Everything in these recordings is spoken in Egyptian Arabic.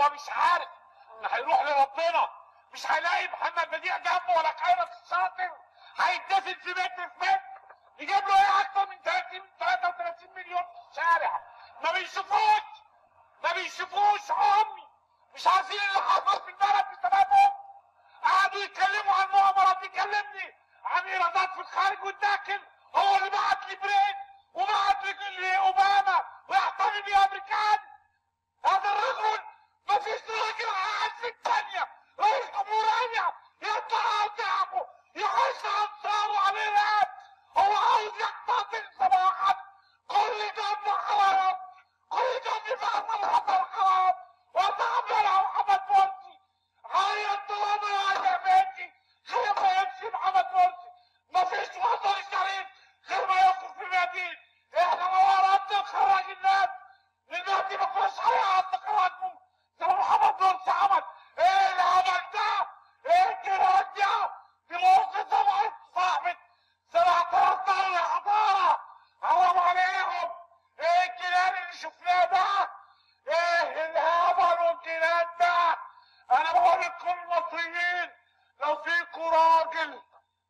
هو مش عارف ان هيروح لربنا مش هيلاقي محمد بديع جنبه ولا خيرت الشاطر هيتدفن في متر في متر يجيب له ايه اكتر من 30 33 مليون في الشارع ما بيشوفوش ما بيشوفوش امي مش عارفين اللي حصل في البلد بسببهم قعدوا يتكلموا عن مؤامرات بيكلمني عن ايرادات في الخارج والداخل هو اللي بعت لي برين وبعت لي- لاوباما ويحتمي بيه امريكان هذا الرجل ما فيش راجل قاعد في الثانية رئيس جمهورية يطلع قدامه يخش انصاره على الإرهاب هو عاوز يقتتل صباحا كل دم حرام كل دم بعث الحضر حرام وتعبر محمد مرسي عيط وانا يا بنتي غير ما يمشي محمد مرسي ما فيش وطن شريف غير ما يقف في الميادين احنا ما ورانا نخرج الناس المهدي ما كناش هيقعد نخرجهم زي ما محمد مرسي عمل ايه العمل ده؟ ايه الجراد ده؟ دي موقف طبعا صاحبة 7000 دولار حضارة حرام عليهم ايه الجنان اللي شفناه ده؟ ايه الهبل والجنان ده؟ انا بقول لكم المصريين لو فيكم راجل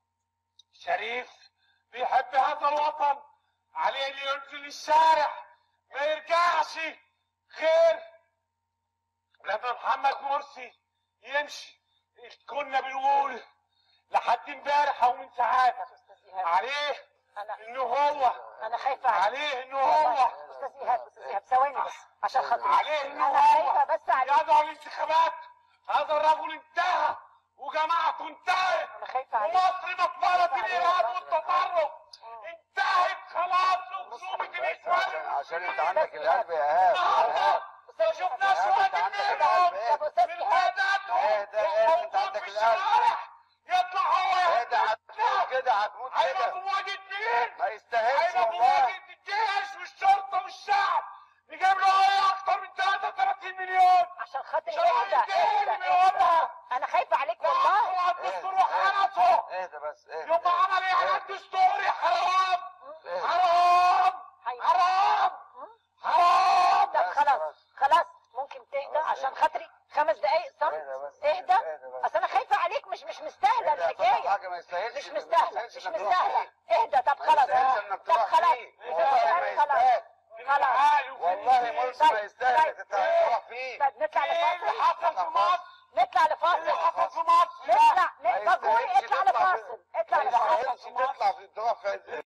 شريف بيحب هذا الوطن عليه اللي ينزل الشارع ما يرجعش غير لما محمد مرسي يمشي كنا بنقول لحد امبارح او من ساعات استاذ ايهاب عليه انا انه هو انا خايفه عليك عليه انه هو استاذ ايهاب استاذ ايهاب ثواني بس عشان خاطري عليه انه انا هو خايفه بس عليك يدعو الانتخابات هذا الرجل انتهى وجماعته انتهت انا خايفه عليك ومصر مقبرة الإرهاب والتطرف انتهت خلاص لخصومة عشان الإخوان عشان انت عندك القلب يا ايهاب النهارده ما شفناش واحد منهم طب استاذ من ايهاب قاداتهم اهدى، اهدى، انت موجود عندك في القلب. الشوارع يطلع هو ايه ده هتموت يهدد كده هتموت هيبقى كده بواجهة مين؟ ما يستاهلش هيبقى والله بواجهة الجيش والشرطة والشعب نجيب له ايه اكتر من 33 مليون عشان خاطري شرع اهدى الدين اهدى اللي بيقولها اهدى. انا خايفه عليك والله وعطوا على الدستور وحرسه اهدى بس اهدى يوم عمل ايه على الدستور يا حرام اهدى. حرام هي- حرام حرام طب بس، خلاص بس. خلاص ممكن تهدى عشان خاطري خمس دقايق صمت اهدى بس اهدى اهدى بس. اصل انا خايفه عليك مش مش مستاهله اهدى يا صاحبي، الحكايه حاجه ما يستاهلش مش ما مستاهله يستاهلش مش انك تروح مستاهله فيه. اهدى طب ما خلاص يستاهلش انك طب تروح خلاص فيه. والله ما خلاص يستاهل خلاص تعالوا والله مرسي ما يستاهل انك طيب. تروح فيه طيب نطلع ايه اللي لفاصل حصل في مصر؟ نطلع ايه اللي لفاصل حصل في مصر؟ نطلع ما نطلع يستاهلش اطلع تطلع في- لفاصل اطلع ما لفاصل يستاهلش تطلع في تروح في